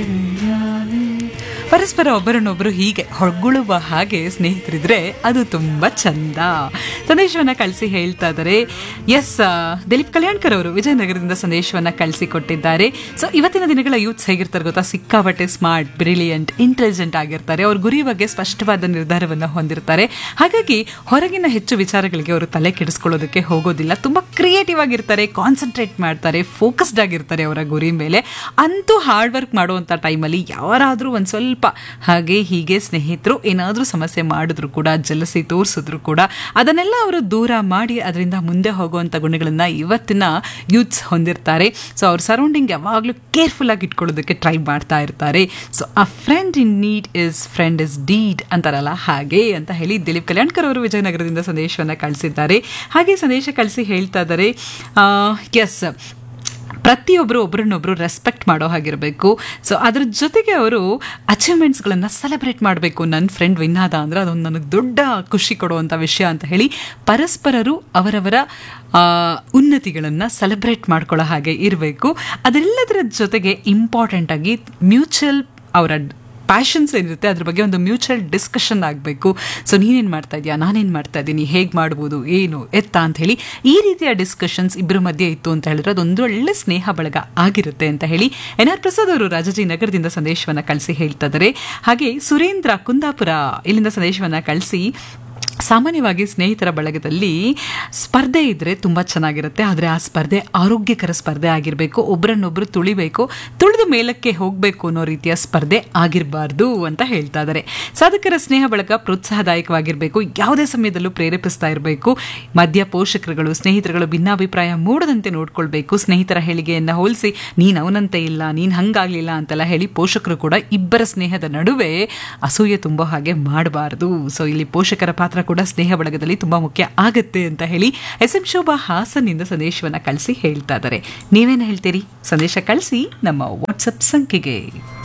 ಗೆಳೆಯಾನೆ ಪರಸ್ಪರ ಒಬ್ಬರನ್ನೊಬ್ಬರು ಹೀಗೆ ಹೊಗಳುವ ಹಾಗೆ ಸ್ನೇಹಿತರಿದ್ರೆ ಅದು ತುಂಬ ಚಂದ ಸಂದೇಶವನ್ನ ಕಳಿಸಿ ಹೇಳ್ತಾ ಇದ್ದಾರೆ ಎಸ್ ದಿಲೀಪ್ ಕಲ್ಯಾಣ್ಕರ್ ಅವರು ವಿಜಯನಗರದಿಂದ ಸಂದೇಶವನ್ನ ಕಳಿಸಿ ಕೊಟ್ಟಿದ್ದಾರೆ ಸೊ ಇವತ್ತಿನ ದಿನಗಳ ಯೂತ್ಸ್ ಹೇಗಿರ್ತಾರೆ ಗೊತ್ತಾ ಸಿಕ್ಕಾಪಟ್ಟೆ ಸ್ಮಾರ್ಟ್ ಬ್ರಿಲಿಯಂಟ್ ಇಂಟೆಲಿಜೆಂಟ್ ಆಗಿರ್ತಾರೆ ಅವ್ರ ಗುರಿ ಬಗ್ಗೆ ಸ್ಪಷ್ಟವಾದ ನಿರ್ಧಾರವನ್ನು ಹೊಂದಿರ್ತಾರೆ ಹಾಗಾಗಿ ಹೊರಗಿನ ಹೆಚ್ಚು ವಿಚಾರಗಳಿಗೆ ಅವರು ತಲೆ ಕೆಡಿಸ್ಕೊಳ್ಳೋದಕ್ಕೆ ಹೋಗೋದಿಲ್ಲ ತುಂಬ ಕ್ರಿಯೇಟಿವ್ ಆಗಿರ್ತಾರೆ ಕಾನ್ಸಂಟ್ರೇಟ್ ಮಾಡ್ತಾರೆ ಫೋಕಸ್ಡ್ ಆಗಿರ್ತಾರೆ ಅವರ ಗುರಿ ಮೇಲೆ ಅಂತೂ ಹಾರ್ಡ್ ವರ್ಕ್ ಮಾಡುವಂಥ ಟೈಮಲ್ಲಿ ಯಾರಾದರೂ ಒಂದು ಸ್ವಲ್ಪ ಹಾಗೆ ಹೀಗೆ ಸ್ನೇಹಿತರು ಏನಾದರೂ ಸಮಸ್ಯೆ ಮಾಡಿದ್ರು ಕೂಡ ಜಲಸಿ ತೋರಿಸಿದ್ರು ಕೂಡ ಅದನ್ನೆಲ್ಲ ಅವರು ದೂರ ಮಾಡಿ ಅದರಿಂದ ಮುಂದೆ ಹೋಗುವಂಥ ಗುಣಗಳನ್ನು ಇವತ್ತಿನ ಯೂತ್ಸ್ ಹೊಂದಿರ್ತಾರೆ ಸೊ ಅವ್ರ ಸರೌಂಡಿಂಗ್ ಯಾವಾಗಲೂ ಕೇರ್ಫುಲ್ ಆಗಿ ಇಟ್ಕೊಳ್ಳೋದಕ್ಕೆ ಟ್ರೈ ಮಾಡ್ತಾ ಇರ್ತಾರೆ ಸೊ ಆ friend in need is friend is deed ಅಂತಾರಲ್ಲ ಹಾಗೆ ಅಂತ ಹೇಳಿ ದಿಲೀಪ್ ಕಲ್ಯಾಣ್ಕರ್ ಅವರು ವಿಜಯನಗರದಿಂದ ಸಂದೇಶವನ್ನು ಕಳಿಸಿದ್ದಾರೆ ಹಾಗೆ ಸಂದೇಶ ಕಳಿಸಿ ಹೇಳ್ತಾ ಇದ್ದಾರೆ ಎಸ್ ಪ್ರತಿಯೊಬ್ಬರು ಒಬ್ಬರನ್ನೊಬ್ಬರು ರೆಸ್ಪೆಕ್ಟ್ ಮಾಡೋ ಹಾಗಿರಬೇಕು ಸೊ ಅದ್ರ ಜೊತೆಗೆ ಅವರು ಅಚೀವ್ಮೆಂಟ್ಸ್ಗಳನ್ನು ಸೆಲೆಬ್ರೇಟ್ ಮಾಡಬೇಕು ನನ್ನ ಫ್ರೆಂಡ್ ವಿನ್ ಆದ ಅಂದರೆ ಅದೊಂದು ನನಗೆ ದೊಡ್ಡ ಖುಷಿ ಕೊಡುವಂಥ ವಿಷಯ ಅಂತ ಹೇಳಿ ಪರಸ್ಪರರು ಅವರವರ ಉನ್ನತಿಗಳನ್ನು ಸೆಲೆಬ್ರೇಟ್ ಮಾಡ್ಕೊಳ್ಳೋ ಹಾಗೆ ಇರಬೇಕು ಅದೆಲ್ಲದರ ಜೊತೆಗೆ ಇಂಪಾರ್ಟೆಂಟಾಗಿ ಮ್ಯೂಚುವಲ್ ಅವರ ಪ್ಯಾಷನ್ಸ್ ಏನಿರುತ್ತೆ ಅದ್ರ ಬಗ್ಗೆ ಒಂದು ಮ್ಯೂಚುವಲ್ ಡಿಸ್ಕಷನ್ ಆಗಬೇಕು ಸೊ ನೀನೇನು ಮಾಡ್ತಾ ಇದೆಯಾ ನಾನೇನು ಮಾಡ್ತಾ ಇದ್ದೀನಿ ಹೇಗೆ ಮಾಡ್ಬೋದು ಏನು ಎತ್ತ ಅಂತ ಹೇಳಿ ಈ ರೀತಿಯ ಡಿಸ್ಕಷನ್ಸ್ ಇಬ್ಬರ ಮಧ್ಯೆ ಇತ್ತು ಅಂತ ಹೇಳಿದ್ರೆ ಅದೊಂದು ಒಳ್ಳೆ ಸ್ನೇಹ ಬಳಗ ಆಗಿರುತ್ತೆ ಅಂತ ಹೇಳಿ ಎನ್ ಆರ್ ಪ್ರಸಾದ್ ಅವರು ರಾಜಾಜಿ ನಗರದಿಂದ ಸಂದೇಶವನ್ನು ಕಳಿಸಿ ಹೇಳ್ತಾ ಇದ್ದಾರೆ ಹಾಗೆ ಸುರೇಂದ್ರ ಕುಂದಾಪುರ ಇಲ್ಲಿಂದ ಸಂದೇಶವನ್ನು ಕಳಿಸಿ ಸಾಮಾನ್ಯವಾಗಿ ಸ್ನೇಹಿತರ ಬಳಗದಲ್ಲಿ ಸ್ಪರ್ಧೆ ಇದ್ದರೆ ತುಂಬ ಚೆನ್ನಾಗಿರುತ್ತೆ ಆದರೆ ಆ ಸ್ಪರ್ಧೆ ಆರೋಗ್ಯಕರ ಸ್ಪರ್ಧೆ ಆಗಿರಬೇಕು ಒಬ್ಬರನ್ನೊಬ್ಬರು ತುಳಿಬೇಕು ತುಳಿದು ಮೇಲಕ್ಕೆ ಹೋಗಬೇಕು ಅನ್ನೋ ರೀತಿಯ ಸ್ಪರ್ಧೆ ಆಗಿರಬಾರ್ದು ಅಂತ ಹೇಳ್ತಾ ಇದ್ದಾರೆ ಸಾಧಕರ ಸ್ನೇಹ ಬಳಗ ಪ್ರೋತ್ಸಾಹದಾಯಕವಾಗಿರಬೇಕು ಯಾವುದೇ ಸಮಯದಲ್ಲೂ ಪ್ರೇರೇಪಿಸ್ತಾ ಇರಬೇಕು ಮಧ್ಯ ಪೋಷಕರುಗಳು ಸ್ನೇಹಿತರುಗಳು ಭಿನ್ನಾಭಿಪ್ರಾಯ ಮೂಡದಂತೆ ನೋಡ್ಕೊಳ್ಬೇಕು ಸ್ನೇಹಿತರ ಹೇಳಿಕೆಯನ್ನು ಹೋಲಿಸಿ ನೀನು ಅವನಂತೆ ಇಲ್ಲ ನೀನು ಹಂಗಾಗಲಿಲ್ಲ ಅಂತೆಲ್ಲ ಹೇಳಿ ಪೋಷಕರು ಕೂಡ ಇಬ್ಬರ ಸ್ನೇಹದ ನಡುವೆ ಅಸೂಯೆ ತುಂಬೋ ಹಾಗೆ ಮಾಡಬಾರ್ದು ಸೊ ಇಲ್ಲಿ ಪೋಷಕರ ಪಾತ್ರ ಕೂಡ ಸ್ನೇಹ ಬಳಗದಲ್ಲಿ ತುಂಬಾ ಮುಖ್ಯ ಆಗತ್ತೆ ಅಂತ ಹೇಳಿ ಎಸ್ ಎಂ ಶೋಭಾ ಹಾಸನ್ನಿಂದ ಸಂದೇಶವನ್ನ ಕಳಿಸಿ ಹೇಳ್ತಾ ಇದ್ದಾರೆ ನೀವೇನು ಹೇಳ್ತೀರಿ ಸಂದೇಶ ಕಳಿಸಿ ನಮ್ಮ ವಾಟ್ಸಪ್ ಸಂಖ್ಯೆಗೆ